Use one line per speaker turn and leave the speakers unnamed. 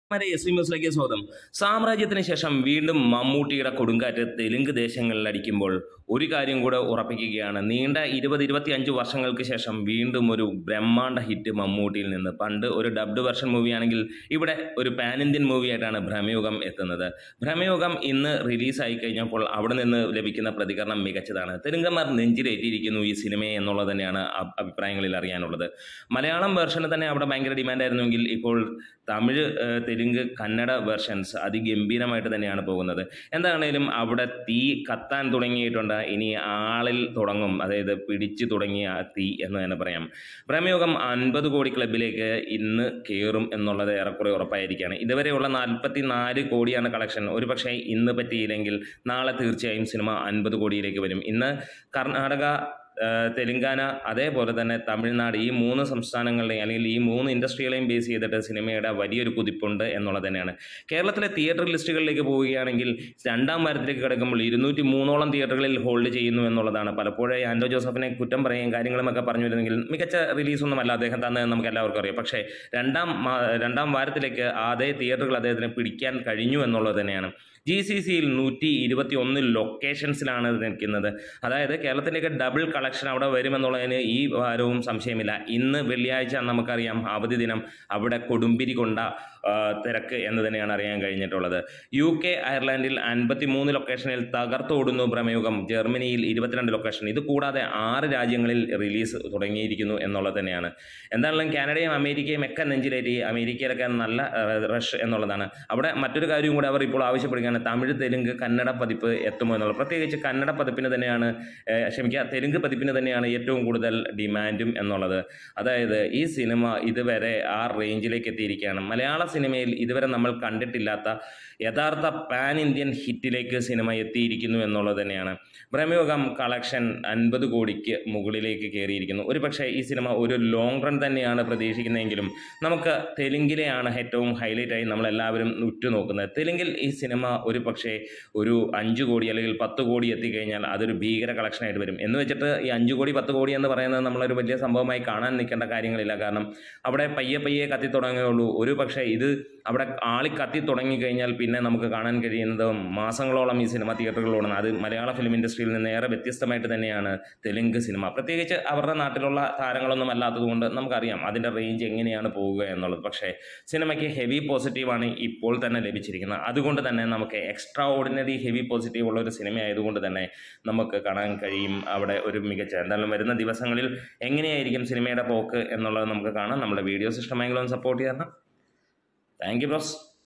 മരെ S ന്യൂസിലേക്ക് സ്വാഗതം സാമ്രാജ്യത്തിന് ശേഷം വീണ്ടും മമ്മൂട്ടിയുടെ കൊടുങ്കാറ്റ് തെലുങ്ക് ദേശങ്ങളിൽ അടിക്കുമ്പോൾ ഒരു കാര്യം കൂടെ ഉറപ്പിക്കുകയാണ് നീണ്ട ഇരുപത് ഇരുപത്തി അഞ്ച് വർഷങ്ങൾക്ക് ശേഷം വീണ്ടും ഒരു ബ്രഹ്മാണ്ഡ ഹിറ്റ് മമ്മൂട്ടിയിൽ നിന്ന് പണ്ട് ഒരു ഡബ്ഡ് വെർഷൻ മൂവിയാണെങ്കിൽ ഇവിടെ ഒരു പാൻ ഇന്ത്യൻ മൂവിയായിട്ടാണ് ഭ്രമയുഗം എത്തുന്നത് ഭ്രമയുഗം ഇന്ന് റിലീസായി കഴിഞ്ഞപ്പോൾ അവിടെ നിന്ന് ലഭിക്കുന്ന പ്രതികരണം മികച്ചതാണ് തെലുങ്കന്മാർ നെഞ്ചിലേറ്റിയിരിക്കുന്നു ഈ സിനിമയെ എന്നുള്ളത് തന്നെയാണ് അഭി- അഭിപ്രായങ്ങളിൽ അറിയാനുള്ളത് മലയാളം വേർഷന് തന്നെ അവിടെ ഭയങ്കര ഡിമാൻഡായിരുന്നെങ്കിൽ ഇപ്പോൾ തമിഴ് ഏഹ്, തെലുങ്ക് കന്നഡ വെർഷൻസ് അതിഗംഭീരമായിട്ട് തന്നെയാണ് പോകുന്നത് എന്താണേലും അവിടെ തീ കത്താൻ തുടങ്ങിയിട്ടുണ്ട് ഇനി ആളിൽ തുടങ്ങും അതായത് പിടിച്ചു തുടങ്ങിയ ആ തീ എന്ന് തന്നെ പറയാം പ്രമയോഗം അൻപത് കോടി ക്ലബിലേക്ക് ഇന്ന് കയറും എന്നുള്ളത് ഏറെക്കുറെ ഉറപ്പായിരിക്കുകയാണ് ഇതുവരെയുള്ള നാൽപ്പത്തി നാല് കോടിയാണ് കളക്ഷൻ ഒരുപക്ഷെ ഇന്ന് പറ്റിയില്ലെങ്കിൽ നാളെ തീർച്ചയായും സിനിമ അൻപത് കോടിയിലേക്ക് വരും ഇന്ന് കർണാടക ഏഹ് തെലുങ്കാന അതേപോലെ തന്നെ തമിഴ്നാട് ഈ മൂന്ന് സംസ്ഥാനങ്ങളുടെയും അല്ലെങ്കിൽ ഈ മൂന്ന് ഇൻഡസ്ട്രികളെയും ബേസ് ചെയ്തിട്ട് സിനിമയുടെ വലിയൊരു കുതിപ്പുണ്ട് എന്നുള്ളത് തന്നെയാണ് കേരളത്തിലെ തിയേറ്റർ ലിസ്റ്റുകളിലേക്ക് പോവുകയാണെങ്കിൽ രണ്ടാം വാരത്തിലേക്ക് കിടക്കുമ്പോൾ ഇരുന്നൂറ്റി മൂന്നോളം തിയേറ്ററുകളിൽ ഹോൾഡ് ചെയ്യുന്നു എന്നുള്ളതാണ് പലപ്പോഴും ആൻഡോ ജോസഫിനെ കുറ്റം പറയുകയും കാര്യങ്ങളുമൊക്കെ പറഞ്ഞു വരുന്നെങ്കിൽ മികച്ച റിലീസൊന്നുമല്ല അദ്ദേഹം തന്നെ നമുക്ക് എല്ലാവർക്കും അറിയാം പക്ഷേ രണ്ടാം മാ- രണ്ടാം വാരത്തിലേക്ക് അതേ തിയേറ്ററുകൾ അദ്ദേഹത്തിന് പിടിക്കാൻ കഴിഞ്ഞു എന്നുള്ളത് തന്നെയാണ് ജി സി സിയിൽ നൂറ്റി ഇരുപത്തി ഒന്ന് ലൊക്കേഷൻസിലാണ് ഇത് നിൽക്കുന്നത് അതായത് കേരളത്തിൻ്റെയൊക്കെ ഡബിൾ കളക്ഷൻ അവിടെ വരുമെന്നുള്ളതിന് ഈ വാരവും സംശയമില്ല ഇന്ന് വെള്ളിയാഴ്ച നമുക്കറിയാം അവധി ദിനം അവിടെ കൊടുമ്പിരി കൊണ്ട ആ, തിരക്ക് എന്ന് തന്നെയാണ് അറിയാൻ കഴിഞ്ഞിട്ടുള്ളത് യു കെ അയർലൻഡിൽ അൻപത്തി മൂന്ന് ലൊക്കേഷനിൽ തകർത്തോടുന്നു പ്രമേയുഗം ജർമ്മനിയിൽ ഇരുപത്തിരണ്ട് ലൊക്കേഷൻ ഇത് കൂടാതെ ആറ് രാജ്യങ്ങളിൽ റിലീസ് തുടങ്ങിയിരിക്കുന്നു എന്നുള്ളത് തന്നെയാണ് എന്താണെങ്കിലും കാനഡയും അമേരിക്കയും ഒക്കെ നെഞ്ചിലേറ്റി അമേരിക്കയിലൊക്കെ നല്ല റഷ് എന്നുള്ളതാണ് അവിടെ മറ്റൊരു കാര്യവും കൂടെ അവർ ഇപ്പോൾ ആവശ്യപ്പെടുകയാണ് തമിഴ് തെലുങ്ക് കന്നഡ പതിപ്പ് എത്തുമോ എന്നുള്ളത് പ്രത്യേകിച്ച് കന്നഡ പതിപ്പിന് തന്നെയാണ് ഏഹ്, ക്ഷമിക്കുക തെലുങ്ക് പതിപ്പിന് തന്നെയാണ് ഏറ്റവും കൂടുതൽ ഡിമാൻഡും എന്നുള്ളത് അതായത് ഈ സിനിമ ഇതുവരെ ആ റേഞ്ചിലേക്ക് എത്തിയിരിക്കുകയാണ് മലയാള സിനിമയിൽ ഇതുവരെ നമ്മൾ കണ്ടിട്ടില്ലാത്ത യഥാർത്ഥ പാൻ ഇന്ത്യൻ ഹിറ്റിലേക്ക് സിനിമ എത്തിയിരിക്കുന്നു എന്നുള്ളത് തന്നെയാണ് പ്രമേയോഗം കളക്ഷൻ അൻപത് കോടിക്ക് മുകളിലേക്ക് കയറിയിരിക്കുന്നു ഒരു പക്ഷേ ഈ സിനിമ ഒരു ലോങ് റൺ തന്നെയാണ് പ്രതീക്ഷിക്കുന്നതെങ്കിലും നമുക്ക് തെലുങ്കിലെയാണ് ഏറ്റവും ഹൈലൈറ്റ് ആയി നമ്മളെല്ലാവരും ഉറ്റുനോക്കുന്നത് തെലുങ്കിൽ ഈ സിനിമ ഒരു പക്ഷേ ഒരു അഞ്ച് കോടി അല്ലെങ്കിൽ പത്ത് കോടി എത്തിക്കഴിഞ്ഞാൽ അതൊരു ഭീകര കളക്ഷനായിട്ട് വരും എന്ന് വെച്ചിട്ട് ഈ അഞ്ച് കോടി പത്ത് കോടി എന്ന് പറയുന്നത് നമ്മളൊരു വലിയ സംഭവമായി കാണാൻ നിൽക്കേണ്ട കാര്യങ്ങളില്ല കാരണം അവിടെ പയ്യെ പയ്യെ കത്തി തുടങ്ങുകയുള്ളൂ ഒരു പക്ഷേ ഇത് അവിടെ ആളി കത്തി തുടങ്ങിക്കഴിഞ്ഞാൽ പിന്നെ നമുക്ക് കാണാൻ കഴിയുന്നത് മാസങ്ങളോളം ഈ സിനിമ തിയേറ്ററുകളിലോടുന്നത് അത് മലയാള ഫിലിം ഇൻഡസ്ട്രിയിൽ നിന്ന് ഏറെ വ്യത്യസ്തമായിട്ട് തന്നെയാണ് തെലുങ്ക് സിനിമ പ്രത്യേകിച്ച് അവരുടെ നാട്ടിലുള്ള താരങ്ങളൊന്നും അല്ലാത്തതുകൊണ്ട് നമുക്കറിയാം അതിൻ്റെ റേഞ്ച് എങ്ങനെയാണ് പോവുക എന്നുള്ളത് പക്ഷേ സിനിമയ്ക്ക് ഹെവി പോസിറ്റീവാണ് ഇപ്പോൾ തന്നെ ലഭിച്ചിരിക്കുന്നത് അതുകൊണ്ട് തന്നെ നമുക്ക് എക്സ്ട്രാ ഓർഡിനറി ഹെവി പോസിറ്റീവ് ഉള്ള ഒരു സിനിമ ആയതുകൊണ്ട് തന്നെ നമുക്ക് കാണാൻ കഴിയും അവിടെ ഒരു മികച്ച എന്തായാലും വരുന്ന ദിവസങ്ങളിൽ എങ്ങനെയായിരിക്കും സിനിമയുടെ പോക്ക് എന്നുള്ളത് നമുക്ക് കാണാം നമ്മുടെ വീഡിയോസ് ഇഷ്ടമായെങ്കിലും സപ്പോർട്ട് ചെയ്യണം താങ്ക് യു ബ്രോസ്